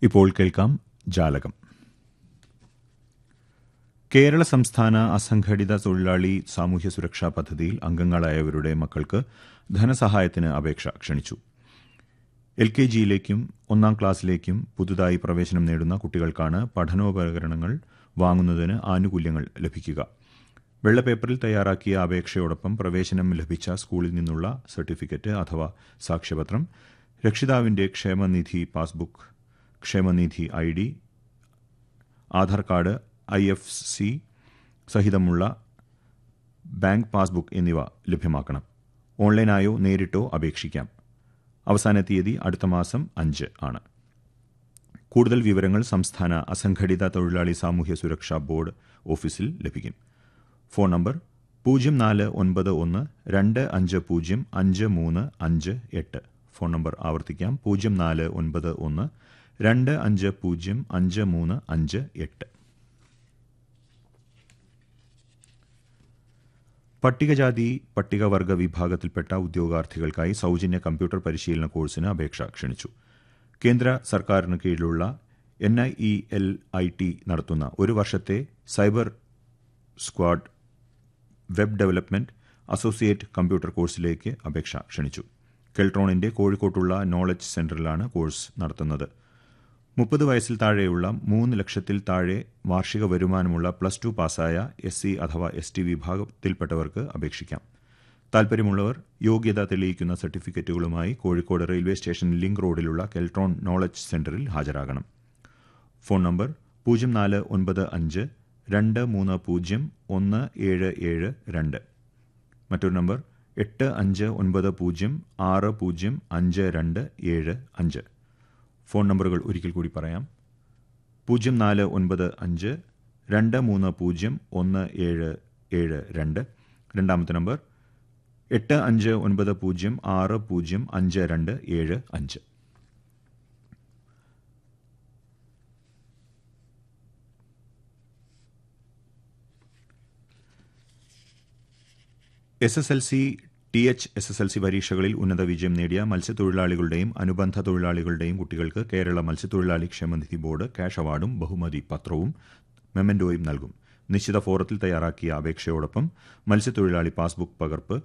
ഇപ്പോൾ കേൾക്കാം ജാലകം കേരള സംസ്ഥാന അസംഘടിത തൊഴിലാളി സാമൂഹ്യ സുരക്ഷാ പദ്ധതിയിൽ അംഗങ്ങളായവരുടെ മക്കൾക്ക് ധനസഹായത്തിന് അപേക്ഷ ക്ഷണിച്ചു എൽ കെ ജിയിലേക്കും ഒന്നാം ക്ലാസ്സിലേക്കും പുതുതായി പ്രവേശനം നേടുന്ന കുട്ടികൾക്കാണ് പഠനോപകരണങ്ങൾ വാങ്ങുന്നതിന് ആനുകൂല്യങ്ങൾ ലഭിക്കുക വെള്ളപ്പേപ്പറിൽ തയ്യാറാക്കിയ അപേക്ഷയോടൊപ്പം പ്രവേശനം ലഭിച്ച സ്കൂളിൽ നിന്നുള്ള സർട്ടിഫിക്കറ്റ് അഥവാ സാക്ഷ്യപത്രം രക്ഷിതാവിന്റെ ക്ഷേമനിധി പാസ്ബുക്ക് ക്ഷേമനിധി I D Aadhaar card I F C സഹിതമുള്ള ബാങ്ക് പാസ്ബുക്ക് എന്നിവ ലഭ്യമാക്കണം ഓൺലൈനായോ നേരിട്ടോ അപേക്ഷിക്കാം അവസാന തീയതി അടുത്ത മാസം അഞ്ച് ആണ് കൂടുതൽ വിവരങ്ങൾ സംസ്ഥാന അസംഘടിത തൊഴിലാളി സാമൂഹ്യ സുരക്ഷാ ബോർഡ് ഓഫീസിൽ ലഭിക്കും ഫോൺ നമ്പർ പൂജ്യം നാല് ഒൻപത് ഒന്ന് രണ്ട് അഞ്ച് പൂജ്യം അഞ്ച് മൂന്ന് അഞ്ച് എട്ട് ഫോൺ നമ്പർ ആവർത്തിക്കാം പൂജ്യം നാല് ഒൻപത് ഒന്ന് രണ്ട് അഞ്ച് പൂജ്യം അഞ്ച് മൂന്ന് അഞ്ച് എട്ട് പട്ടികജാതി പട്ടികവർഗ വിഭാഗത്തിൽപ്പെട്ട ഉദ്യോഗാർത്ഥികൾക്കായി സൗജന്യ കമ്പ്യൂട്ടർ പരിശീലന കോഴ്സിന് അപേക്ഷ ക്ഷണിച്ചു കേന്ദ്ര സർക്കാരിന് കീഴിലുള്ള N I E L I T നടത്തുന്ന ഒരു വർഷത്തെ cyber squad web development associate computer കോഴ്സിലേക്ക് അപേക്ഷ ക്ഷണിച്ചു കെൽട്രോണിന്റെ കോഴിക്കോട്ടുള്ള നോളജ് സെന്ററിലാണ് കോഴ്സ് നടത്തുന്നത് മുപ്പത് വയസ്സിൽ താഴെയുള്ള മൂന്ന് ലക്ഷത്തിൽ താഴെ വാർഷിക വരുമാനമുള്ള പ്ലസ് ടു പാസ്സായ എസ് സി അഥവാ എസ് ടി വിഭാഗത്തിൽപ്പെട്ടവർക്ക് അപേക്ഷിക്കാം താൽപര്യമുള്ളവർ യോഗ്യത തെളിയിക്കുന്ന സർട്ടിഫിക്കറ്റുകളുമായി കോഴിക്കോട് റെയിൽവേ സ്റ്റേഷൻ ലിങ്ക് റോഡിലുള്ള കെൽട്രോൺ നോളജ് സെന്ററിൽ ഹാജരാകണം ഫോൺ നമ്പർ പൂജ്യം നാല് ഒൻപത് അഞ്ച് രണ്ട് മൂന്ന് പൂജ്യം ഒന്ന് ഏഴ് ഏഴ് രണ്ട് മറ്റൊരു നമ്പർ എട്ട് അഞ്ച് ഒൻപത് പൂജ്യം ആറ് പൂജ്യം അഞ്ച് രണ്ട് ഏഴ് അഞ്ച് ഫോൺ നമ്പറുകൾ ഒരിക്കൽ കൂടി പറയാം പൂജ്യം നാല് ഒൻപത് അഞ്ച് രണ്ട് മൂന്ന് പൂജ്യം ഒന്ന് ഏഴ് ഏഴ് രണ്ട് രണ്ടാമത്തെ നമ്പർ എട്ട് അഞ്ച് ഒൻപത് പൂജ്യം ആറ് പൂജ്യം അഞ്ച് രണ്ട് ഏഴ് അഞ്ച് S S L C T H S S L C പരീക്ഷകളിൽ ഉന്നത വിജയം നേടിയ മത്സ്യത്തൊഴിലാളികളുടെയും അനുബന്ധ തൊഴിലാളികളുടെയും കുട്ടികൾക്ക് കേരള മത്സ്യത്തൊഴിലാളി ക്ഷേമനിധി ബോർഡ് ക്യാഷ് അവാർഡും ബഹുമതി പത്രവും മെമന്റോയും നൽകും നിശ്ചിത ഫോറത്തിൽ തയ്യാറാക്കിയ അപേക്ഷയോടൊപ്പം മത്സ്യത്തൊഴിലാളി പാസ്ബുക്ക് പകർപ്പ്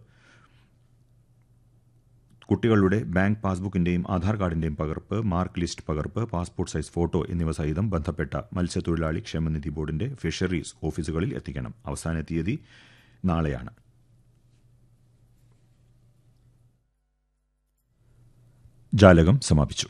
കുട്ടികളുടെ ബാങ്ക് പാസ്ബുക്കിന്റെയും ആധാർ കാർഡിന്റെയും പകർപ്പ് മാർക്ക് ലിസ്റ്റ് പകർപ്പ് പാസ്പോർട്ട് സൈസ് ഫോട്ടോ എന്നിവ സഹിതം ബന്ധപ്പെട്ട മത്സ്യത്തൊഴിലാളി ക്ഷേമനിധി ബോർഡിന്റെ ഫിഷറീസ് ഓഫീസുകളിൽ എത്തിക്കണം അവസാന തീയതി നാളെയാണ് ജാലകം സമാപിച്ചു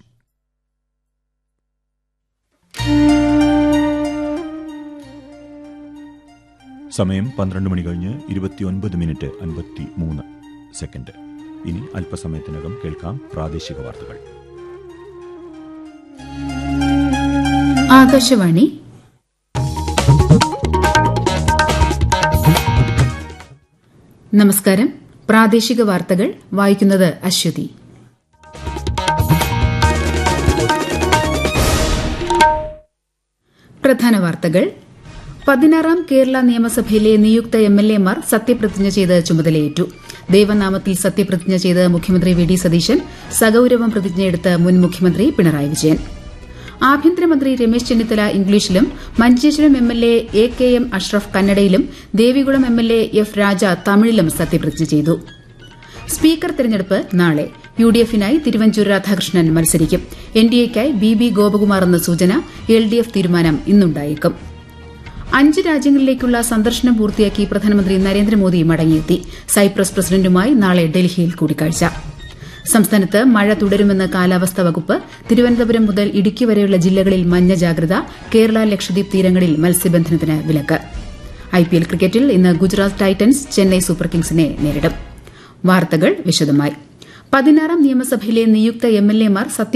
സമയം പന്ത്രണ്ട് മണി കഴിഞ്ഞ് ഇരുപത്തിയൊൻപത് മിനിറ്റ് അൻപത്തി മൂന്ന് സെക്കൻഡ് ഇനി അല്പസമയത്തിനകം കേൾക്കാം പ്രാദേശിക വാർത്തകൾ ആകാശവാണി നമസ്കാരം പ്രാദേശിക വാർത്തകൾ വായിക്കുന്നത് അശ്വതി പ്രധാന വാർത്തകൾ പതിനാറാം കേരള നിയമസഭയിലെ നിയുക്ത എം എൽ എമാർ സത്യപ്രതിജ്ഞ ചെയ്ത് ചുമതലയേറ്റു ദൈവനാമത്തിൽ സത്യപ്രതിജ്ഞ ചെയ്ത് മുഖ്യമന്ത്രി വി ഡി സതീശൻ സഗൌരവം പ്രതിജ്ഞയെടുത്ത് മുൻ മുഖ്യമന്ത്രി പിണറായി വിജയൻ ആഭ്യന്തരമന്ത്രി രമേശ് ചെന്നിത്തല ഇംഗ്ലീഷിലും Manjeshwaram M L A A K M Ashraf കന്നഡയിലും Devikulam M L A F Raja തമിഴിലും സത്യപ്രതിജ്ഞ ചെയ്തു സ്പീക്കർ തെരഞ്ഞെടുപ്പ് നാളെ യു ഡി എഫിനായി തിരുവഞ്ചൂർ രാധാകൃഷ്ണൻ മത്സരിക്കും എൻ ഡി എക്കായി ബി ബി ഗോപകുമാർ എന്ന സൂചന എൽ ഡി എഫ് തീരുമാനം ഇന്നുണ്ടായേക്കും അഞ്ച് രാജ്യങ്ങളിലേക്കുള്ള സന്ദർശനം പൂർത്തിയാക്കി പ്രധാനമന്ത്രി നരേന്ദ്രമോദി മടങ്ങിയെത്തി സൈപ്രസ് പ്രസിഡന്റുമായി നാളെ ഡൽഹിയിൽ കൂടിക്കാഴ്ച സംസ്ഥാനത്ത് മഴ തുടരുമെന്ന് കാലാവസ്ഥാ വകുപ്പ് തിരുവനന്തപുരം മുതൽ ഇടുക്കി വരെയുള്ള ജില്ലകളിൽ മഞ്ഞ ജാഗ്രത കേരള ലക്ഷദ്വീപ് തീരങ്ങളിൽ മത്സ്യബന്ധനത്തിന് വിലക്ക് ഐപിഎൽ ക്രിക്കറ്റിൽ ഇന്ന് ഗുജറാത്ത് ടൈറ്റൻസ് ചെന്നൈ സൂപ്പർ കിങ്സിനെ നേരിടും വാർത്തകൾ വിശദമായി പതിനാറാം നിയമസഭയിലെ നിയുക്ത എം എൽ എമാർ